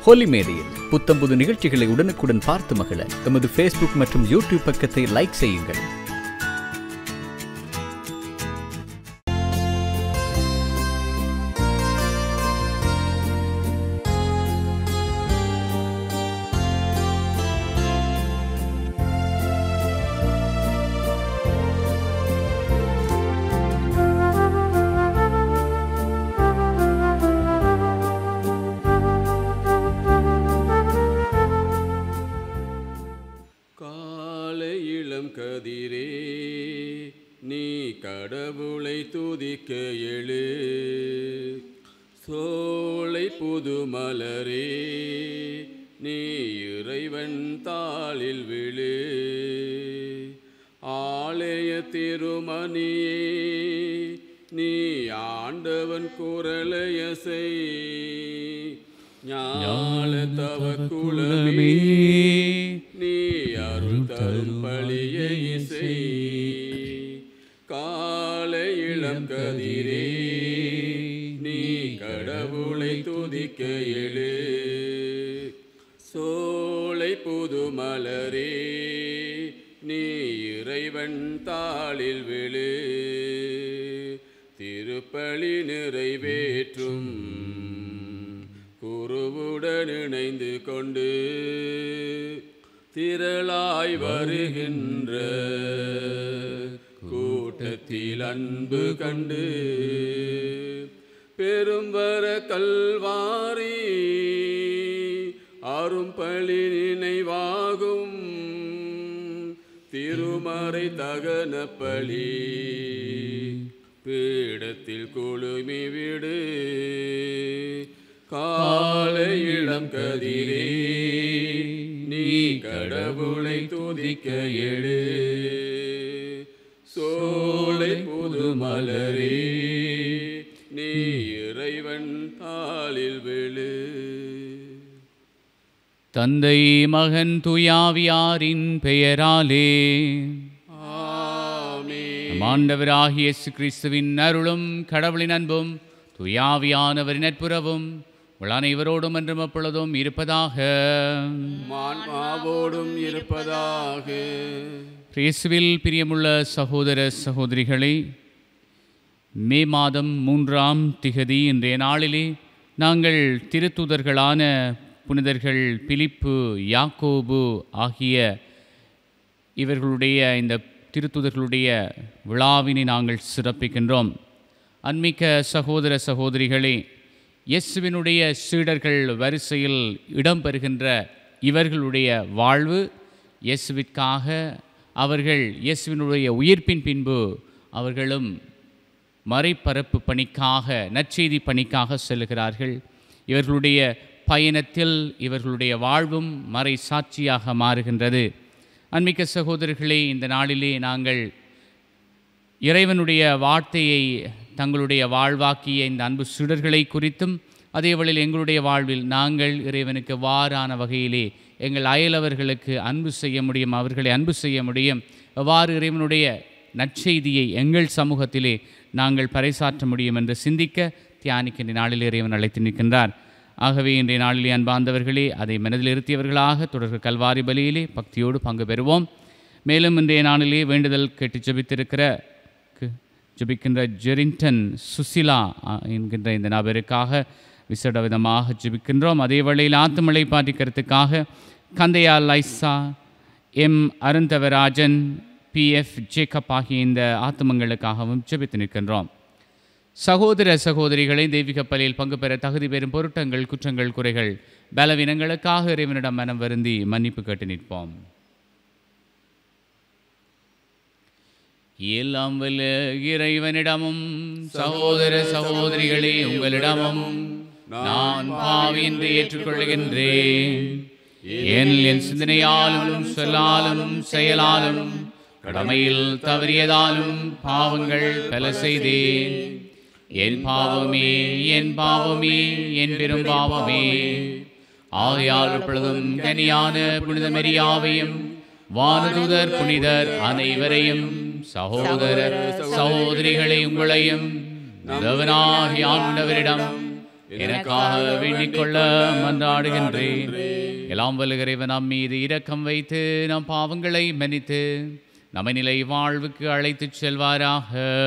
ஹோலி மேடையில் புத்தம்புது நிகழ்ச்சிகளை உடனுக்குடன் பார்த்து மகிழ எமது ஃபேஸ்புக் மற்றும் யூடியூப் பக்கத்தை லைக் செய்யுங்கள் காலை இளம் கதிரே நீ கடவுளை துதிக்க எழு சோலை புது மலரே நீ இறைவன் தாளில் விழு ஆலய திருமணியே நீ ஆண்டவன் குரலையசை ஞான தவ குலமே நீ அருள் தரும் பழிய இசை காலை இளம் கதிரே நீ கடவுளை துதிக்க எழு சோலை புது மலரே நீ இறைவன் தாளில் விழு திருப்பலி நிறைவேற்றும் குருவுடன் இணைந்து கொண்டு திரளாய் வருகின்ற கூட்டத்தில் அன்பு கண்டு பெரும்பர கல்வாரி அரும்பலி நினைவாகும் திருமறை தகன பலி பீடத்தில் குழுமி விடு காலை இளம் கதிரே நீ கடவுளை துதிக்க எழு சோலை புது மலரே நீ இறைவன் தாளில் விழு தந்தை மகன் துயாவியாரின் பெயராலே ஆமென். நம் ஆண்டவராகிய இயேசு கிறிஸ்துவின் அருளும் கடவுளின் அன்பும் துயாவியானவரின் நட்புறவும் உங்கள் அனைவரோடும் என்றும் எப்பொழுதும் இருப்பதாக மான்மாவோடும் இருப்பதாக இயேசுவில் பிரியமுள்ள சகோதர சகோதரிகளே மே மாதம் மூன்றாம் திகதி இன்றைய நாளிலே நாங்கள் திருத்தூதர்களான புனிதர்கள் பிலிப்பு யாக்கோபு ஆகிய இவர்களுடைய இந்த திருத்தூதர்களுடைய விழாவினை நாங்கள் சிறப்பிக்கின்றோம் அன்மிக்க சகோதர சகோதரிகளே இயேசுவினுடைய சீடர்கள் வரிசையில் இடம்பெறுகின்ற இவர்களுடைய வாழ்வு இயேசுவிற்காக அவர்கள் இயேசுவினுடைய உயிர்ப்பின் பின்பு அவர்களும் மறைப்பரப்பு பணிக்காக நற்செய்தி பணிக்காக செல்கிறார்கள் இவர்களுடைய பயணத்தில் இவர்களுடைய வாழ்வும் மறை சாட்சியாக மாறுகின்றது அன்மிக்க சகோதரர்களே இந்த நாளிலே நாங்கள் இறைவனுடைய வார்த்தையை தங்களுடைய வாழ்வாக்கிய இந்த அன்பு சுடர்களை குறித்தும் அதேவேளையில் எங்களுடைய வாழ்வில் நாங்கள் இறைவனுக்கு வாரான வகையிலே எங்கள் அயலவர்களுக்கு அன்பு செய்ய முடியும் அவர்களை அன்பு செய்ய முடியும் எவ்வாறு இறைவனுடைய நற்செய்தியை எங்கள் சமூகத்திலே நாங்கள் பறைசாற்ற முடியும் என்று சிந்திக்க தியானிக்கின்ற நாளில் இறைவன் அழைத்து நிற்கின்றார் ஆகவே இன்றைய நாளிலே அன்பார்ந்தவர்களே அதை மனதில் இருத்தியவர்களாக தொடர் கல்வாரி பலியிலே பக்தியோடு பங்கு பெறுவோம் மேலும் இன்றைய நாளிலே வேண்டுதல் கேட்டு ஜெபித்திருக்கிற கு- ஜெபிக்கின்ற ஜெரிங்டன் சுசிலா ஆ, என்கின்ற இந்த நபருக்காக விசேட விதமாக ஜெபிக்கின்றோம் அதே வேளையில் ஆத்துமலை பாட்டிக்கிறதுக்காக Kandiah Lisa M Arunthavarajan PF Jacob ஆகிய இந்த ஆத்துமங்களுக்காகவும் ஜெபித்து நிற்கின்றோம் சகோதர சகோதரிகளை தெய்வீக பலியில் பங்கு பெற தகுதி பெறும் பொருட்டங்கள் குற்றங்கள் குறைகள் பலவீனங்களுக்காக இறைவனிடம் மனம் வருந்தி மன்னிப்பு கேட்டு நிற்போம் எல்லாம் வல்ல இறைவனிடமும் சகோதர சகோதரிகளே உங்களிடமும் நான் பாவி என்று ஏற்றுக்கொள்கின்றேன் ஏனில் என் சிந்தனையாலும் சொல்லாலும் செயலாலும் கடமையில் தவறியதாலும் பாவங்கள் பல செய்தேன் என் பாவமே என் பாவமே என் பெரும் பாவமே ஆகையால் இப்பொழுதும் கனியான புனித மெரியாவையும் வானதுதர் புனிதர் அனைவரையும் சகோதர சகோதரிகளை உங்களையும் தேவனாகிய ஆண்டவரிடம் எனக்காக வேண்டிக் கொள்ள மன்றாடுகின்றேன் எல்லாம் வல்லுகிறவன் நம் மீது இரக்கம் வைத்து நம் பாவங்களை மன்னித்து நம்மை நிலை வாழ்வுக்கு அழைத்துச் செல்வாராக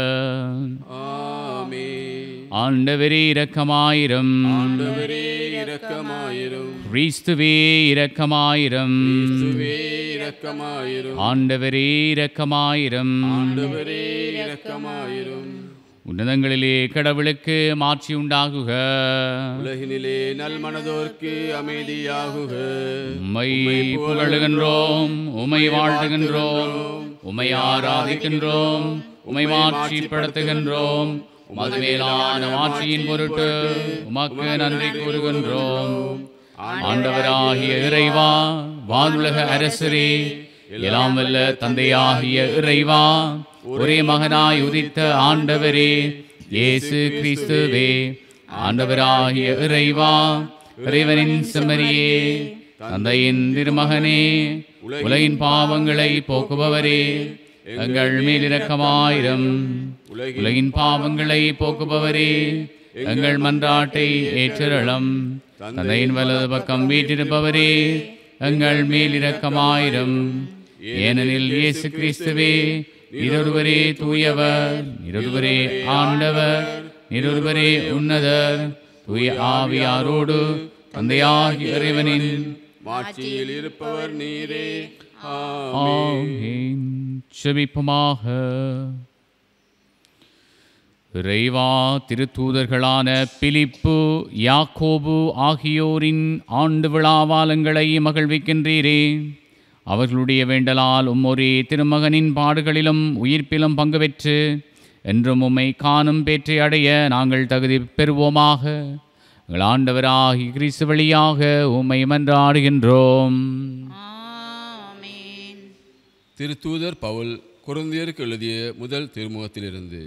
ஆமே ஆண்டவரே இரக்கமாயிரம் ஆண்டவரே இரக்கமாயிரும் கிறிஸ்துவே இரக்கமாயிரம் கிறிஸ்துவே இரக்கமாயிரும் ஆண்டவரே இரக்கமாயிரம் ஆண்டவரே இரக்கமாயிரும் உன்னதங்களிலே கடவுளுக்கு மாட்சி உண்டாகுக உலகினிலே நல்மனதோர்க்கு அமைதியாகுக உம்மை புகழுகின்றோம் உம்மை வாழ்த்துகின்றோம் உம்மை ஆராதிக்கின்றோம் உம்மை மாட்சிப்படுத்துகின்றோம் உமது மேலான மாட்சியின் பொருட்டு உமக்கு நன்றி கூறுகின்றோம் ஆண்டவராகிய இறைவா வானுலக அரசரே எல்லாம் வல்ல தந்தையாகிய இறைவா ஒரே மகனாய் உதித்த ஆண்டவரே இயேசு கிறிஸ்துவே ஆண்டவராகிய இறைவா இறைவனின் செம்மறியே தந்தையின் திருமகனே உலகின் பாவங்களை போக்குபவரே எங்கள் மேலிரக்கமாயிரம் உலகின் பாவங்களை போக்குபவரே எங்கள் மன்றாட்டை ஏற்றரளம் தந்தையின் வலது பக்கம் வீற்றிருப்பவரே எங்கள் மேலிரக்கமாயிரம் ஏனெனில் இயேசு கிறிஸ்துவே நீரொருவரே தூயவர் நீரொருவரே ஆண்டவர் நீரொருவரே உன்னதர் தூய ஆவியாரோடு தந்தையாகிய இறைவனின் மாட்சியில் இருப்பவர் நீரே ஆமென். செபிப்போமாக இறைவா திருத்தூதர்களான பிலிப்பு யாக்கோபு ஆகியோரின் ஆண்டு விழாவாலங்களை மகிழ்விக்கின்றீரே அவர்களுடைய வேண்டலால் உம்மொரே திருமகனின் பாடுகளிலும் உயிர்ப்பிலும் பங்கு பெற்று என்றும் உம்மை காணும் பேற்றை அடைய நாங்கள் தகுதி பெறுவோமாக எங்கள் ஆண்டவராகி கிறிஸ்து வழியாக உம்மை மன்றாடுகின்றோம் ஆமென் திருத்தூதர் பவுல் குருந்தியருக்கு எழுதிய முதல் திருமுகத்திலிருந்து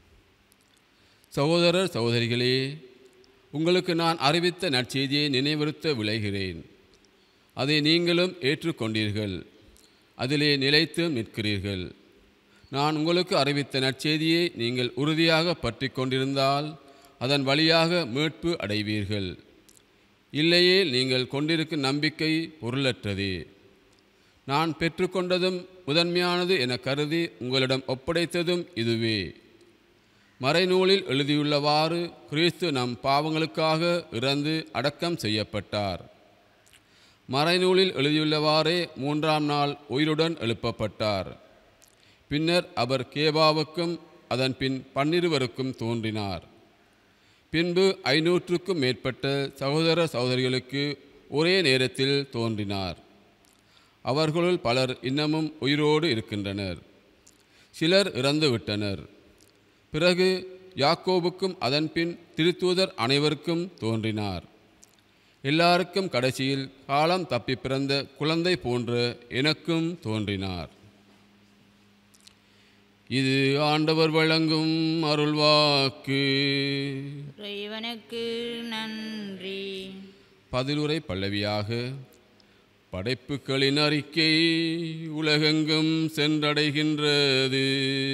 சகோதரர் சகோதரிகளே உங்களுக்கு நான் அறிவித்த நற்செய்தியை நினைவுறுத்த விளைகிறேன் அதை நீங்களும் ஏற்றுக்கொண்டீர்கள் அதிலே நிலைத்து நிற்கிறீர்கள் நான் உங்களுக்கு அறிவித்த நற்செய்தியை நீங்கள் உறுதியாக பற்றி கொண்டிருந்தால் அதன் வழியாக மீட்பு அடைவீர்கள் இல்லையே நீங்கள் கொண்டிருக்கும் நம்பிக்கை பொருளற்றதே நான் பெற்றுக்கொண்டதும் முதன்மையானது என கருதி உங்களிடம் ஒப்படைத்ததும் இதுவே மறைநூலில் எழுதியுள்ளவாறு கிறிஸ்து நம் பாவங்களுக்காக இறந்து அடக்கம் செய்யப்பட்டார் மறைநூலில் எழுதியுள்ளவாறே மூன்றாம் நாள் உயிருடன் எழுப்பப்பட்டார் பின்னர் அவர் கேபாவுக்கும் அதன் பின் பன்னிருவருக்கும் தோன்றினார் பின்பு ஐநூற்றுக்கும் மேற்பட்ட சகோதர சகோதரிகளுக்கு ஒரே நேரத்தில் தோன்றினார் அவர்களுள் பலர் இன்னமும் உயிரோடு இருக்கின்றனர் சிலர் இறந்து விட்டனர் பிறகு யாக்கோபுக்கும் அதன்பின் திருத்தூதர் அனைவருக்கும் தோன்றினார் எல்லாருக்கும் கடைசியில் காலம் தப்பி பிறந்த குழந்தை போன்ற எனக்கும் தோன்றினார் இது ஆண்டவர் வழங்கும் அருள்வாக்கு இறைவனுக்கு நன்றி பதிலுரை பல்லவியாக படைப்புகளின் அறிக்கை உலகெங்கும் சென்றடைகின்றது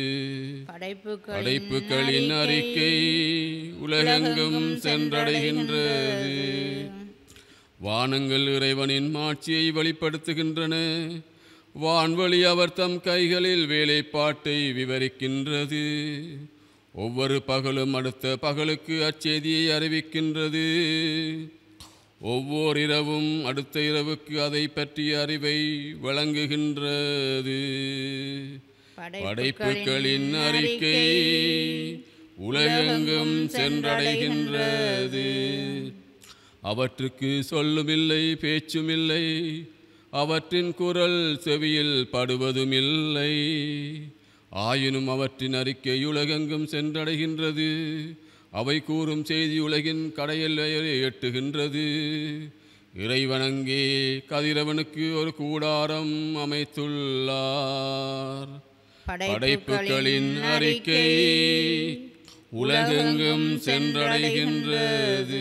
படைப்புகளின் அறிக்கை உலகெங்கும் சென்றடைகின்றது வானங்கள் இறைவனின் மாட்சியை வெளிப்படுத்துகின்றன வான்வழி அவர் தம் கைகளில் வேலைப்பாட்டை விவரிக்கின்றது ஒவ்வொரு பகலும் அடுத்த பகலுக்கு அச்செய்தியை அறிவிக்கின்றது ஒவ்வொரு இரவும் அடுத்த இரவுக்கு அதை பற்றிய அறிவை வழங்குகின்றது படைப்புகளின் அறிக்கை உலகெங்கும் சென்றடைகின்றது அவற்றுக்கு சொல்லுமில்லை பேச்சுமில்லை அவற்றின் குரல் செவியில் படுவதுமில்லை ஆயினும் அவற்றின் அறிக்கை உலகெங்கும் சென்றடைகின்றது அவை கூறும் செய்தி உலகின் கடையெல்லையை எட்டுகின்றது இறைவனங்கே கதிரவனுக்கு ஒரு கூடாரம் அமைத்துள்ளார் படைப்புகளின் அறிக்கை உலகெங்கும் சென்றடைகின்றது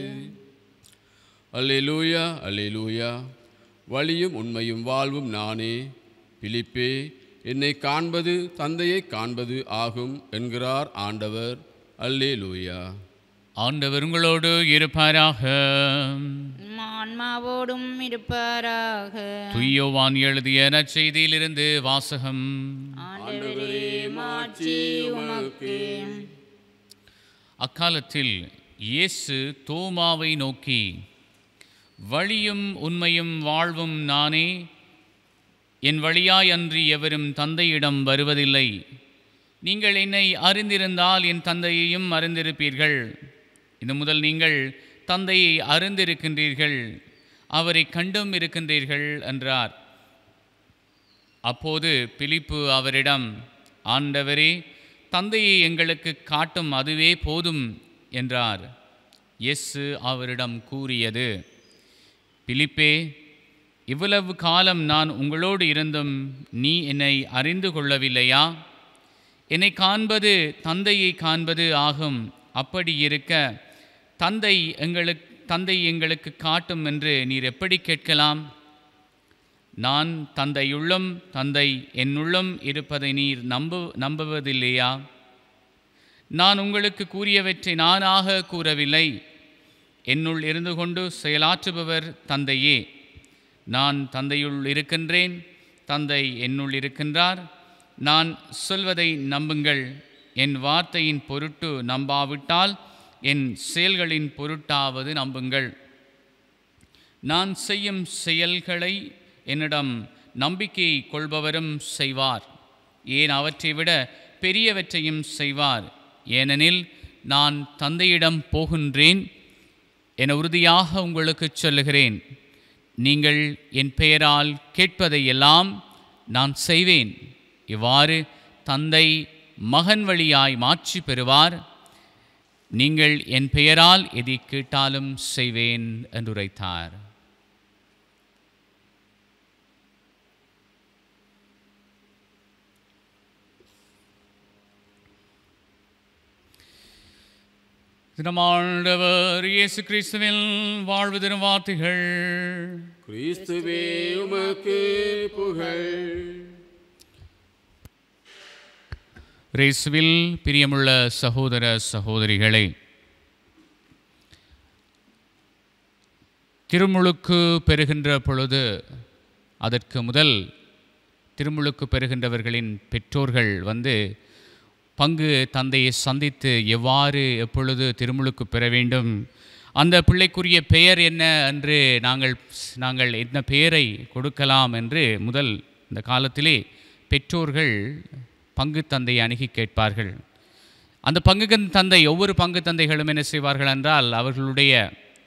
அல்லேலூயா அல்லேலூயா வழியும் உண்மையும் வாழ்வும் நானே பிலிப்பே என்னை காண்பது தந்தையை காண்பது ஆகும் என்கிறார் ஆண்டவர் அல்லேலூயா ஆண்டவர் உங்களோடு இருப்பாராக உம் ஆன்மாவோடும் இருப்பாராக துய்யோவான் எழுதிய நற்செய்தியிலிருந்து வாசகம் ஆண்டவரே மாட்சி உமக்கு அக்காலத்தில் இயேசு தோமாவை நோக்கி வழியும் உண்மையும் வாழ்வும் நானே என் வழியாய் அன்றி எவரும் தந்தையிடம் வருவதில்லை நீங்கள் என்னை அறிந்திருந்தால் என் தந்தையையும் அறிந்திருப்பீர்கள் இது முதல் நீங்கள் தந்தையை அறிந்திருக்கின்றீர்கள் அவரை கண்டும் இருக்கின்றீர்கள் என்றார் அப்போது பிலிப்பு அவரிடம் ஆண்டவரே தந்தையை எங்களுக்கு காட்டும் அதுவே போதும் என்றார் இயேசு அவரிடம் கூறியது பிலிப்பே இவ்வளவு காலம் நான் உங்களோடு இருந்தும் நீ என்னை அறிந்து கொள்ளவில்லையா என்னை காண்பது தந்தையை காண்பது ஆகும் அப்படி இருக்க தந்தை எங்களுக்கு தந்தை எங்களுக்கு காட்டும் என்று நீர் எப்படி கேட்கலாம் நான் தந்தையுள்ளும் தந்தை என்னுள்ளும் இருப்பதை நீர் நம்பு நம்புவதில்லையா நான் உங்களுக்கு கூறியவற்றை நானாக கூறவில்லை என்னுள் இருந்து கொண்டு செயலாற்றுபவர் தந்தையே நான் தந்தையுள் இருக்கின்றேன் தந்தை என்னுள் இருக்கின்றார் நான் சொல்வதை நம்புங்கள் என் வார்த்தையின் பொருட்டு நம்பாவிட்டால் என் செயல்களின் பொருட்டாவது நம்புங்கள் நான் செய்யும் செயல்களை என்னிடம் நம்பிக்கை கொள்பவரும் செய்வார் ஏன் அவற்றை விட பெரியவற்றையும் செய்வார் ஏனெனில் நான் தந்தையிடம் போகின்றேன் என உறுதியாக உங்களுக்கு சொல்லுகிறேன் நீங்கள் என் பெயரால் கேட்பதையெல்லாம் நான் செய்வேன் இவ்வாறு தந்தை மகன் வழியாய் மாட்சி பெறுவார் நீங்கள் என் பெயரால் எதை கேட்டாலும் செய்வேன் என்றுரைத்தார் தினமாண்டவர் இயேசு கிறிஸ்துவில் வாழ்வு தரும் வார்த்தைகள் கிறிஸ்துவே உமக்கு புகழ் ரேசுவில் பிரியமுள்ள சகோதர சகோதரிகளே திருமுழுக்கு பெறுகின்ற பொழுது அதற்கு முதல் திருமுழுக்கு பெறுகின்றவர்களின் பெற்றோர்கள் வந்து பங்கு தந்தையை சந்தித்து எவ்வாறு எப்பொழுது திருமுழுக்கு பெற வேண்டும் அந்த பிள்ளைக்குரிய பெயர் என்ன என்று நாங்கள் நாங்கள் என்ன பெயரை கொடுக்கலாம் என்று முதல் இந்த காலத்திலே பெற்றோர்கள் பங்கு தந்தையை அணுகி கேட்பார்கள் அந்த பங்கு தந்தை ஒவ்வொரு பங்கு தந்தைகளும் என்ன செய்வார்கள் என்றால் அவர்களுடைய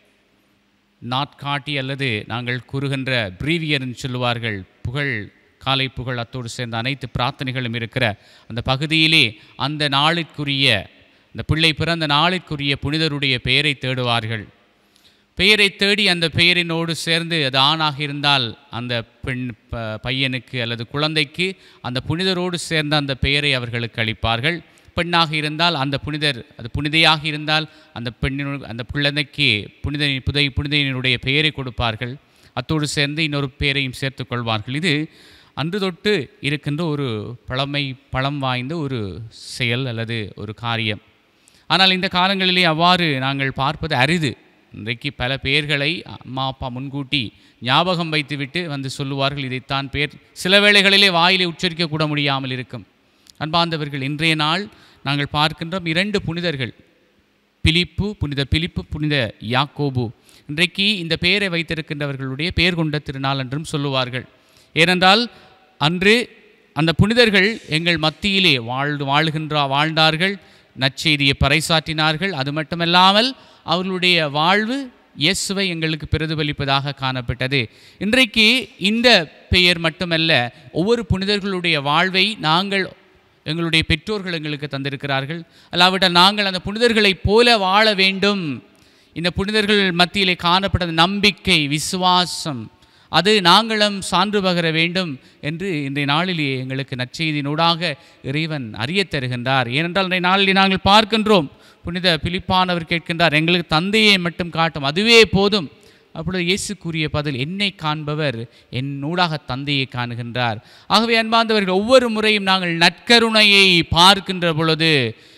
நாட்காட்டி அல்லது நாங்கள் கூறுகின்ற பிரீவியர்னு சொல்லுவார்கள் புகழ் காலை புகழ் அத்தோடு சேர்ந்த அனைத்து பிரார்த்தனைகளும் இருக்கிற அந்த பகுதியிலே அந்த நாளுக்குரிய அந்த பிள்ளை பிறந்த நாளுக்குரிய புனிதருடைய பெயரை தேடுவார்கள் பெயரை தேடி அந்த பெயரினோடு சேர்ந்து அது ஆணாக இருந்தால் அந்த பெண் ப பையனுக்கு அல்லது குழந்தைக்கு அந்த புனிதரோடு சேர்ந்த அந்த பெயரை அவர்களுக்கு அளிப்பார்கள் பெண்ணாக இருந்தால் அந்த புனிதர் அது புனிதையாக இருந்தால் அந்த பெண்ணினு அந்த குழந்தைக்கு புனித புதை புனிதையினுடைய பெயரை கொடுப்பார்கள் அத்தோடு சேர்ந்து இன்னொரு பெயரையும் சேர்த்துக் கொள்வார்கள் இது அன்று தொட்டு இருக்கின்ற ஒரு பழமை பழம் வாய்ந்த ஒரு செயல் அல்லது ஒரு காரியம் ஆனால் இந்த காலங்களிலே அவ்வாறு நாங்கள் பார்ப்பது அரிது இன்றைக்கு பல பெயர்களை அம்மா அப்பா முன்கூட்டி ஞாபகம் வைத்துவிட்டு வந்து சொல்லுவார்கள் இதைத்தான் பேர் சில வேளைகளிலே வாயிலே உச்சரிக்க கூட முடியாமல் இருக்கும் அன்பார்ந்தவர்கள் இன்றைய நாள் நாங்கள் பார்க்கின்றோம் இரண்டு புனிதர்கள் பிலிப்பு புனித பிலிப்பு புனித யாக்கோபு இன்றைக்கு இந்த பெயரை வைத்திருக்கின்றவர்களுடைய பெயர் கொண்ட திருநாள் என்றும் சொல்லுவார்கள் ஏனென்றால் அன்று அந்த புனிதர்கள் எங்கள் மத்தியிலே வாழ்ந்து வாழ்கின்ற வாழ்ந்தார்கள் நற்செய்தியை பறைசாற்றினார்கள் அது மட்டுமல்லாமல் அவர்களுடைய வாழ்வு இயேசுவை எங்களுக்கு பிரதிபலிப்பதாக காணப்பட்டது இன்றைக்கு இந்த பெயர் மட்டுமல்ல ஒவ்வொரு புனிதர்களுடைய வாழ்வை நாங்கள் எங்களுடைய பெற்றோர்கள் எங்களுக்கு தந்திருக்கிறார்கள் அல்லாவிட்டால் நாங்கள் அந்த புனிதர்களைப் போல வாழ வேண்டும் இந்த புனிதர்கள் மத்தியிலே காணப்பட்ட நம்பிக்கை விசுவாசம் அது நாங்களும் சான்று பகர வேண்டும் என்று இன்றைய நாளிலே எங்களுக்கு நற்செய்தியினூடாக இறைவன் அறியத் தருகின்றார் ஏனென்றால் இன்றைய நாளிலே நாங்கள் பார்க்கின்றோம் புனித பிலிப்பானவர் கேட்கின்றார் எங்களுக்கு தந்தையை மட்டும் காட்டும் அதுவே போதும் அப்பொழுது இயேசு கூறிய பதில் என்னை காண்பவர் என் நூடாக தந்தையை காணுகின்றார் ஆகவே அன்பார்ந்தவர்கள் ஒவ்வொரு முறையும் நாங்கள் நற்கருணையை பார்க்கின்ற பொழுது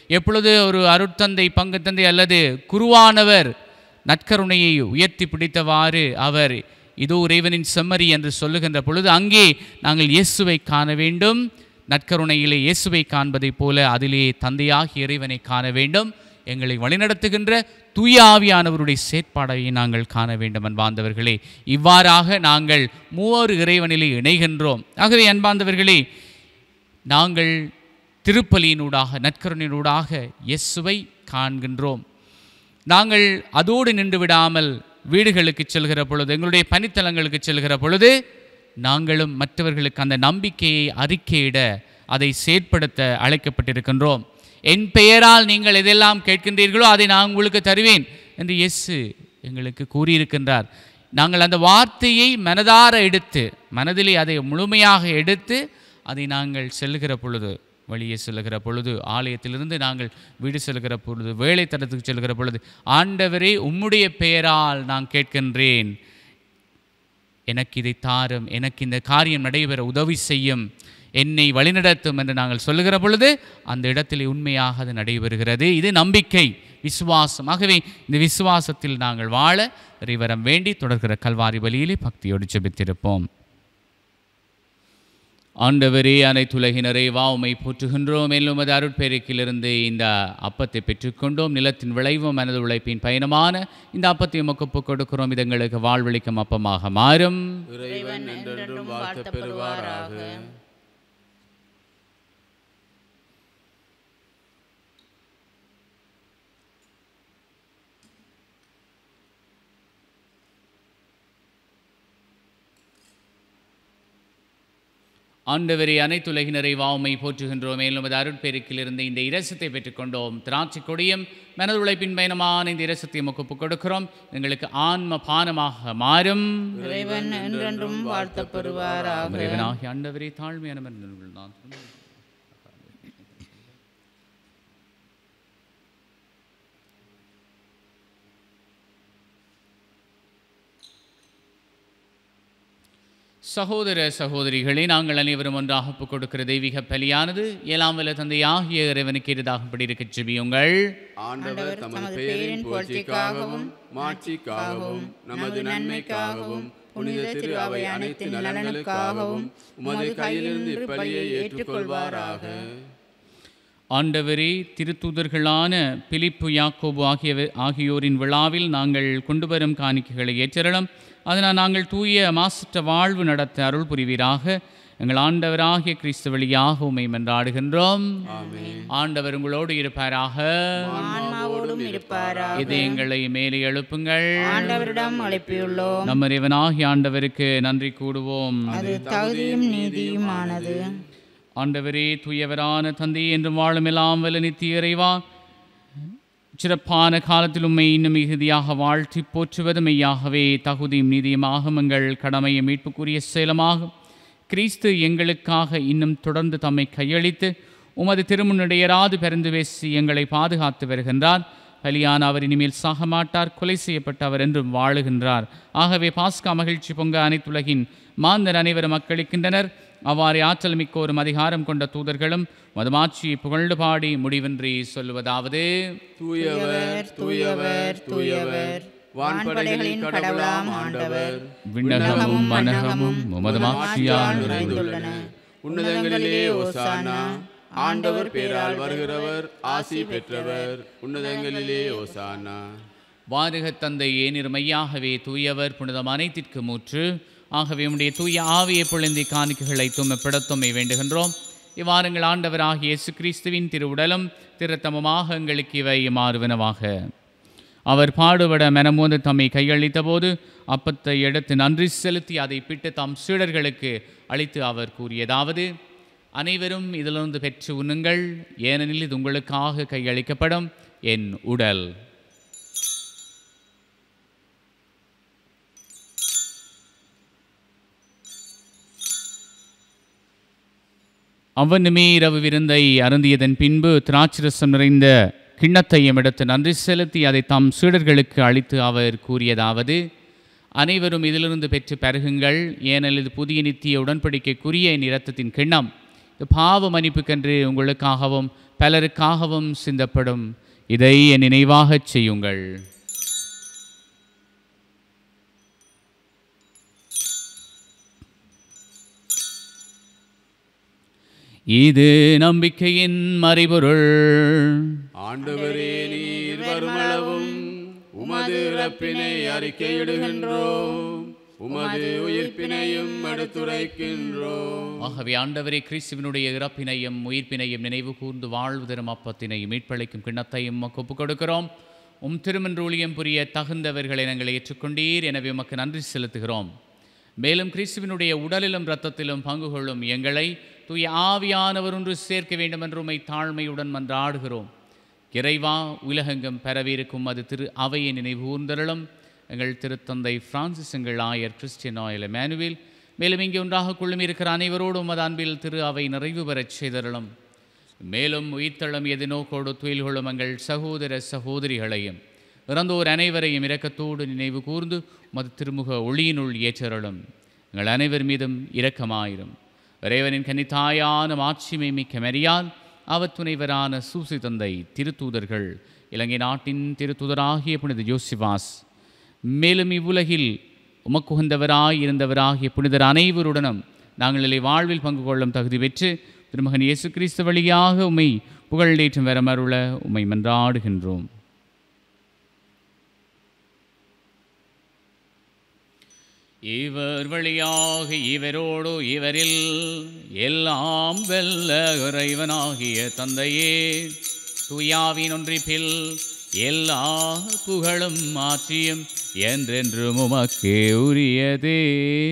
எப்பொழுது ஒரு அருட்தந்தை பங்கு தந்தை அல்லது குருவானவர் நற்கருணையை உயர்த்தி பிடித்தவாறு அவர் இதோ இறைவனின் செம்மறி என்று சொல்லுகின்ற பொழுது அங்கே நாங்கள் இயேசுவை காண வேண்டும் நற்கருணையிலே இயேசுவை காண்பதைப் போல அதிலே தந்தையாகிய இறைவனை காண வேண்டும் எங்களை வழிநடத்துகின்ற தூய ஆவியானவருடைய செயற்பாடை நாங்கள் காண வேண்டும் அன்பார்ந்தவர்களே இவ்வாறாக நாங்கள் மூவர் இறைவனிலே இணைகின்றோம் ஆகவே அன்பார்ந்தவர்களே நாங்கள் திருப்பலியினூடாக நற்கருணையினூடாக இயேசுவை காண்கின்றோம் நாங்கள் அதோடு நின்று விடாமல் வீடுகளுக்கு செல்கிற பொழுது எங்களுடைய பணித்தலங்களுக்கு செல்கிற பொழுது நாங்களும் மற்றவர்களுக்கு அந்த நம்பிக்கையை அறிக்கையிட அதை செயற்படுத்த அழைக்கப்பட்டிருக்கின்றோம் என் பெயரால் நீங்கள் எதெல்லாம் கேட்கின்றீர்களோ அதை நான் உங்களுக்கு தருவேன் என்று இயேசு எங்களுக்கு கூறியிருக்கின்றார் நாங்கள் அந்த வார்த்தையை மனதார எடுத்து மனதிலே அதை முழுமையாக எடுத்து அதை நாங்கள் செல்லுகிற பொழுது வெளியே செல்லுகிற பொழுது ஆலயத்திலிருந்து நாங்கள் வீடு செல்கிற பொழுது வேலை தரத்துக்கு செல்கிற பொழுது ஆண்டவரே உம்முடைய பெயரால் நான் கேட்கின்றேன் எனக்கு இதை தாரும் எனக்கு இந்த காரியம் நடைபெற உதவி செய்யும் என்னை வழிநடத்தும் என்று நாங்கள் சொல்லுகிற பொழுது அந்த இடத்திலே உண்மையாக அது நடைபெறுகிறது இது நம்பிக்கை விசுவாசம் ஆகவே இந்த விசுவாசத்தில் நாங்கள் வாழ இறைவரம் வேண்டி தொடர்கிற கல்வாரி பலியிலே பக்தியோடு ஜெபித்திருப்போம் ஆண்டவரே அனைத்துலகினரை வாவுமை போற்றுகின்றோம் மேலும் உமது அருட்பெருக்கிலிருந்து இந்த அப்பத்தை பெற்றுக்கொண்டோம் நிலத்தின் விளைவும் மனது உழைப்பின் பயணமான இந்த அப்பத்தை உமக்கு ஒப்புக் கொடுக்கிறோம் இது எங்களுக்கு வாழ்வழிக்கும் அப்பமாக மாறும் இறைவன் என்றென்றும் வாழ்த்த பெறுவாராக ஆண்டவரே அனைத்துலகினரை வாவுமை போற்றுகின்றோம் மேலும் அது அருட்பெருக்கிலிருந்து இந்த இரசத்தை பெற்றுக்கொண்டோம் திராட்சை கொடியும் மனது உழைப்பின் பயணமான இந்த இரசத்தை உமக்கு ஒப்புக் கொடுக்கிறோம் எங்களுக்கு ஆன்ம பானமாக மாறும் இறைவன் என்றென்றும் வாழ்த்தப் பெறுவாராக இறைவனாகிய ஆண்டவரே தாழ்மையான மனிதர்கள் நான் சகோதர சகோதரிகளே நாங்கள் அனைவரும் ஒன்றாக ஒப்புக் கொடுக்கிற தெய்வீக பலியானது ஏழாம் வல்ல தந்தையாகிய இறைவனுக்கு எதிராகப்படி இருக்கச் செபியுங்கள் ஆண்டவர் தமது பெயரின் புகழ்ச்சிக்காகவும் மாட்சிக்காகவும் நமது நன்மைக்காகவும் புனித திரு அவை அனைத்து நலன்களுக்காகவும் உமது கையிலிருந்து இப்பலியை ஏற்றுக்கொள்வாராக ஆண்டவரே திருத்தூதர்களான பிலிப்பு யாக்கோபு ஆகியவ ஆகியோரின் விழாவில் நாங்கள் கொண்டு வரும் காணிக்கைகளை ஏற்றரலாம் அதனால் நாங்கள் தூய மாசற்ற வாழ்வு நடத்த அருள் புரிவீராக எங்கள் ஆண்டவராகிய கிறிஸ்து வழியாக உமை மன்றாடுகின்றோம் ஆண்டவர் உங்களோடு இருப்பாராக ஆன்மாவோடும் இருப்பாராக இது எங்களை மேலே எழுப்புங்கள் ஆண்டவரிடம் அழைப்பியுள்ளோம் நம்ம இறைவனாகிய ஆண்டவருக்கு நன்றி கூடுவோம் அது தகுதியும் நீதியுமானது ஆண்டவரே தூயவரான தந்தை என்றும் வாழும் எல்லாம் வல்ல நித்திய இறைவா சிறப்பான காலத்தில் உம்மை இன்னும் மிகுதியாக வாழ்த்தி போற்றுவது மெய்யாகவே தகுதியும் நீதியுமாக எங்கள் கடமையை மீட்புக்குரிய சேலமாகும் கிறிஸ்து எங்களுக்காக இன்னும் தொடர்ந்து தம்மை கையளித்து உமது திருமுன்னிடையராது பிறந்து பேசி எங்களை பாதுகாத்து வருகின்றார் பலியான அவர் இனிமேல் சாக மாட்டார் கொலை செய்யப்பட்டவர் என்றும் வாழுகின்றார் ஆகவே பாஸ்கா மகிழ்ச்சி பொங்க அனைத்துலகின் மாந்தர் அனைவரும் மக்களிக்கின்றனர் அவ்வாறு ஆற்றல் மிக்கோரும் அதிகாரம் கொண்ட தூதர்களும் மதுமாட்சியை புகழ்ந்து பாடி முடிவின்றி சொல்லுவதாவது தூயவர் தூயவர் தூயவர் வான்படைகளின் கடவுளாம் ஆண்டவர் விண்ணகமும் மனகமும் உமது மாட்சியால் நிறைந்துள்ளன உன்னதங்களிலே ஓசானா ஆண்டவர் பேரால் வருகிறவர் ஆசி பெற்றவர் உன்னதங்களிலே ஓசானா வாருக தந்தை ஏனிர் மையாகவே தூயவர் புனிதம் அனைத்திற்கு மூற்று ஆகவே உம்முடைய தூய ஆவியை பொழுந்தி காணிக்கைகளை தும்மப்பிடத்தும்மை வேண்டுகின்றோம் இவ்வாறுங்கள் ஆண்டவராகிய இயேசு கிறிஸ்துவின் திருவுடலும் திருத்தமமாக எங்களுக்கு இவை மாறுவனவாக அவர் பாடுபட மனமோந்து தம்மை கையளித்த போது அப்பத்தை எடுத்து நன்றி செலுத்தி அதை பிட்டு தம் சீடர்களுக்கு அளித்து அவர் கூறியதாவது அனைவரும் இதிலிருந்து பெற்று உண்ணுங்கள் ஏனெனில் இது உங்களுக்காக கையளிக்கப்படும் என் உடல் அவனுமே இரவு விருந்தை அருந்தியதன் பின்பு திராட்சரசம் நிறைந்த கிண்ணத்தையும் எடுத்து நன்றி செலுத்தி அதை தம் சீடர்களுக்கு அளித்து அவர் கூறியதாவது அனைவரும் இதிலிருந்து பெற்று பருகுங்கள் ஏனெனில் இது புதிய நித்திய உடன்படிக்கைக்குரிய என் இரத்தத்தின் கிண்ணம் இது பாவ மன்னிப்புக்கென்று உங்களுக்காகவும் பலருக்காகவும் சிந்தப்படும் இதை என் நினைவாகச் செய்யுங்கள் இது நம்பிக்கையின் மறைபொருள் ஆண்டவரே நீர் வருமளவும் உமது இறப்பினை அறிக்கையிடுகின்றோம் உமது உயிர்ப்பினையும் எடுத்துரைக்கின்றோம் ஆகவே ஆண்டவரே கிறிஸ்துவனுடைய இறப்பினையும் உயிர்ப்பினையும் நினைவு கூர்ந்து வாழ்வு தரும் அப்பத்தினையும் மீட்பளிக்கும் கிண்ணத்தையும் உமக்கு ஒப்புக் கொடுக்கிறோம் உம் திருமன்ற ஊழியம் புரிய தகுந்தவர்களை நாங்கள் ஏற்றுக்கொண்டீர் எனவே உமக்கு நன்றி செலுத்துகிறோம் மேலும் கிறிஸ்துவனுடைய உடலிலும் இரத்தத்திலும் பங்கு கொள்ளும் எங்களை தூய ஆவியானவர் ஒன்று சேர்க்க வேண்டும் என்று உம்மை தாழ்மையுடன் மன்றாடுகிறோம் இறைவா உலகெங்கும் பரவியிருக்கும் அது திரு அவையை நினைவு கூர்ந்தருளும் எங்கள் திருத்தந்தை பிரான்சிஸ் எங்கள் ஆயர் கிறிஸ்டியன் ஆயல் எமானுவேல் மேலும் இங்கே ஒன்றாக கொள்ளும் இருக்கிற அனைவரோடும் உமது அன்பில் திரு அவை நிறைவு பெறச் செய்தருளும் மேலும் உயிர்த்தளம் எது நோக்கோடு துயில் கொள்ளும் எங்கள் சகோதர சகோதரிகளையும் இறந்தோர் அனைவரையும் இரக்கத்தோடு நினைவு கூர்ந்து மது திருமுக ஒளியினுள் ஏற்றருளும் எங்கள் அனைவர் மீதும் இரக்கமாயிரும் இறைவனின் கன்னித்தாயான மாட்சிமை மிக்க மரியால் அவர் துணைவரான சூசி தந்தை திருத்தூதர்கள் இலங்கை நாட்டின் திருத்தூதராகிய புனித யோசிவாஸ் மேலும் இவ்வுலகில் உமக்குகந்தவராய் இருந்தவராகிய புனிதர் அனைவருடனும் நாங்கள் இலை வாழ்வில் பங்கு கொள்ளும் தகுதி பெற்று திருமகன் இயேசு கிறிஸ்து வழியாக உம்மை புகழேற்றும் வரமருள உம்மை மன்றாடுகின்றோம் இவர் வழியாக இவரோடு இவரில் எல்லாம் வெல்ல இறைவனாகிய தந்தையே துயாவின் ஒன்றிப்பில் எல்லா புகழும் மாற்றியும் என்றென்றும் உமக்கே உரியதே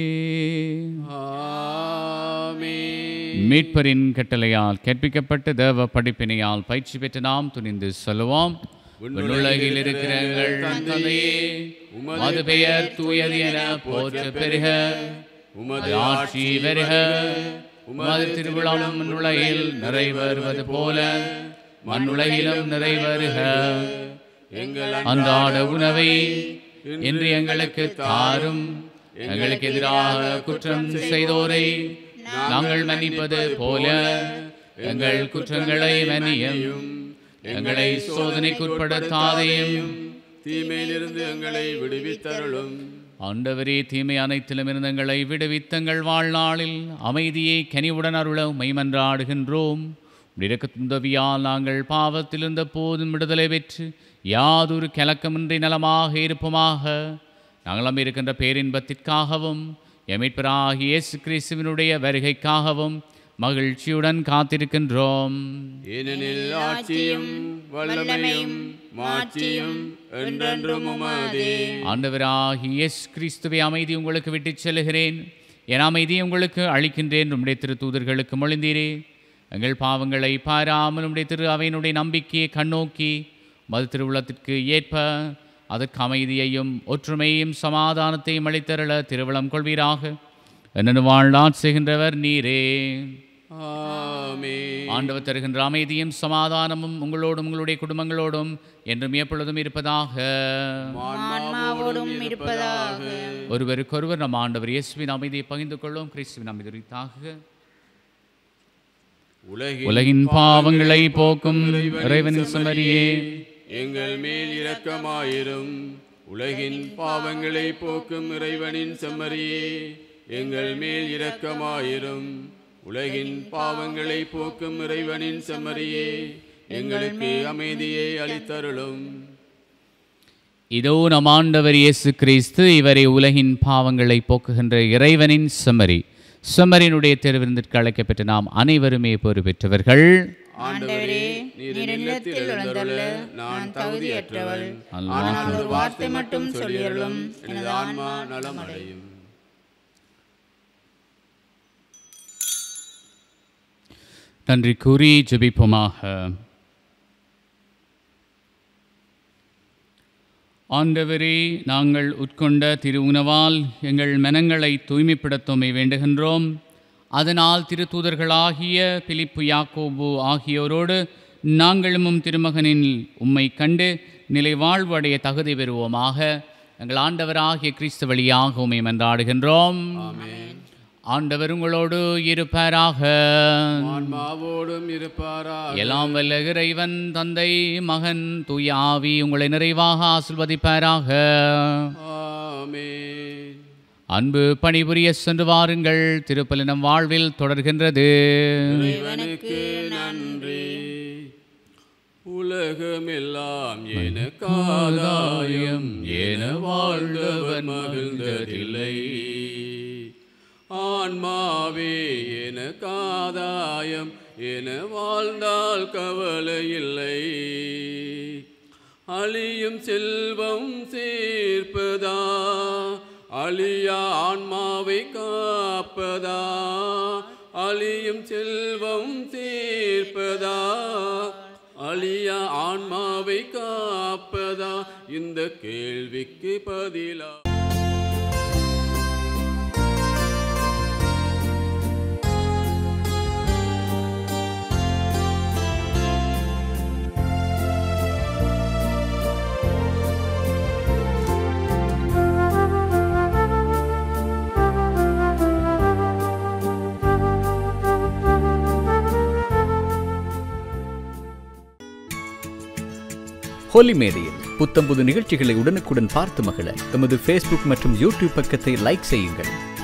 ஆமென். மீட்பரின் கட்டளையால் கற்பிக்கப்பட்ட தேவ படிப்பினையால் பயிற்சி பெற்ற நாம் துணிந்து சொல்லுவோம் விண்ணுலகில் இருக்கிற எங்கள் தந்தையே உமது பெயர் தூயது என போற்ற பெருக உமது ஆட்சி வருக உமது திருவிழாவும் மண்ணுலகில் நிறைவேறுவது போல மண்ணுலகிலும் நிறைவேறுக எங்கள் அன்றாட உணவை இன்று எங்களுக்கு தாரும் எங்களுக்கு எதிராக குற்றம் செய்தோரை நாங்கள் மன்னிப்பது போல எங்கள் குற்றங்களை மன்னியும் எங்களை சோதனைக்குட்படுத்தாதையும் தீமையிலிருந்து எங்களை விடுவித்தருளும் ஆண்டவரே தீமை அனைத்திலும் இருந்து எங்களை விடுவித்தங்கள் வாழ்நாளில் அமைதியை கனிவுடன் அருள மைமன்றாடுகின்றோம் உதவியால் நாங்கள் பாவத்தில் இருந்த போதும் விடுதலை பெற்று யாதொரு கலக்கமின்றி நலமாக இருப்போமாக நாங்களும் இருக்கின்ற பேரின்பத்திற்காகவும் எமிட்பராகிய இயேசு கிறிஸ்துவினுடைய வருகைக்காகவும் மகிழ்ச்சியுடன் காத்திருக்கின்றோம் ஏனெனில் ஆட்சியும் வல்லமையும் மாட்சியும் என்றென்றும் உமதே ஆண்டவராகிய இயேசு கிறிஸ்துவை அமைதி உங்களுக்கு விட்டுச் செல்கிறேன் என் அமைதியை உங்களுக்கு அளிக்கின்றேன் உம்முடைய திரு தூதர்களுக்கு மொழிந்தீரே எங்கள் பாவங்களை பாராமல் உம்முடைய திரு அவையினுடைய நம்பிக்கையை கண்ணோக்கி மது திருவுளத்திற்கு ஏற்ப அதற்கு அமைதியையும் ஒற்றுமையும் சமாதானத்தையும் அளித்தருள திருவிழம் கொள்வீராக என்னென்னு வாழ்நாள் செய்கின்றவர் நீரே ஆமென் ஆண்டவர் தருகின்ற அமைதியும் சமாதானமும் உங்களோடும் உங்களுடைய குடும்பங்களோடும் என்றும் எப்பொழுதும் இருப்பதாக ஆன்மாவோடும் இருப்பதாக ஒருவருக்கொருவர் நம் ஆண்டவர் இயேசுவின் அமைதியை பகிர்ந்து கொள்ளும் கிறிஸ்துவின் அமைதி உரித்தாக உலகின் உலகின் பாவங்களை போக்கும் இறைவனின் சுமரியே எங்கள் மேல் இரக்கமாயிரும் உலகின் பாவங்களை போக்கும் இறைவனின் செம்மறியே எங்கள் மேல் இரக்கமாயிரும் உலகின் பாவங்களை போக்கும் இறைவனின் செம்மறியே எங்களுக்கு அமைதியை அளித்தருளும் இதோ நம் ஆண்டவர் இயேசு கிறிஸ்து இவரை உலகின் பாவங்களை போக்குகின்ற இறைவனின் செம்மறி செம்மறியினுடைய தெருவிருந்திற்கு அழைக்கப்பட்ட நாம் அனைவருமே பொறு பெற்றவர்கள் ஆண்டவரே நீர் இல்லத்தில் எழுந்தருள நான் தகுதியற்றவள் ஆனால் ஒரு வார்த்தை மட்டும் சொல்லியருளும் எனது ஆன்மா நலமடையும் நன்றி கூறி ஜெபிப்போமாக ஆண்டவரே நாங்கள் உட்கொண்ட திரு உணவால் எங்கள் மனங்களை தூய்மைப்படுத்தமை வேண்டுகின்றோம் அதனால் திருத்தூதர்களாகிய பிலிப்பு யாக்கோபு ஆகியோரோடு நாங்களும் உம் திருமகனின் உம்மை கண்டு நிலை வாழ்வு அடைய தகுதி பெறுவோமாக எங்கள் ஆண்டவராகிய கிறிஸ்து வழியாக உம்மை மன்றாடுகின்றோம் ஆண்டவர் உங்களோடு இருப்பாராக ஆன்மாவோடும் இருப்பாராக எல்லாம் வல்ல இறைவன் தந்தை மகன் தூய ஆவி உங்களை நிறைவாக ஆசிர்வதிப்பாராக ஆமென் அன்பு பணிபுரிய சென்று வாருங்கள் திருப்பலினம் வாழ்வில் தொடர்கின்றது இறைவனுக்கு நன்றி உலகமெல்லாம் எனக்காதாயம் என வாழ்ந்தவர் மகிழ்ந்ததில்லை ஆன்மாவே எனக்காதாயம் என வாழ்ந்தால் கவலை இல்லை அழியும் செல்வம் சேர்ப்பதா அழியா ஆன்மாவை காப்பதா அழியும் செல்வம் சேர்ப்பதா அழியா ஆன்மாவை காப்பதா இந்த கேள்விக்கு பதிலா ஹோலி மேடையில் புத்தம்புது நிகழ்ச்சிகளை உடனுக்குடன் பார்த்து மகிழ எமது ஃபேஸ்புக் மற்றும் யூடியூப் பக்கத்தை லைக் செய்யுங்கள்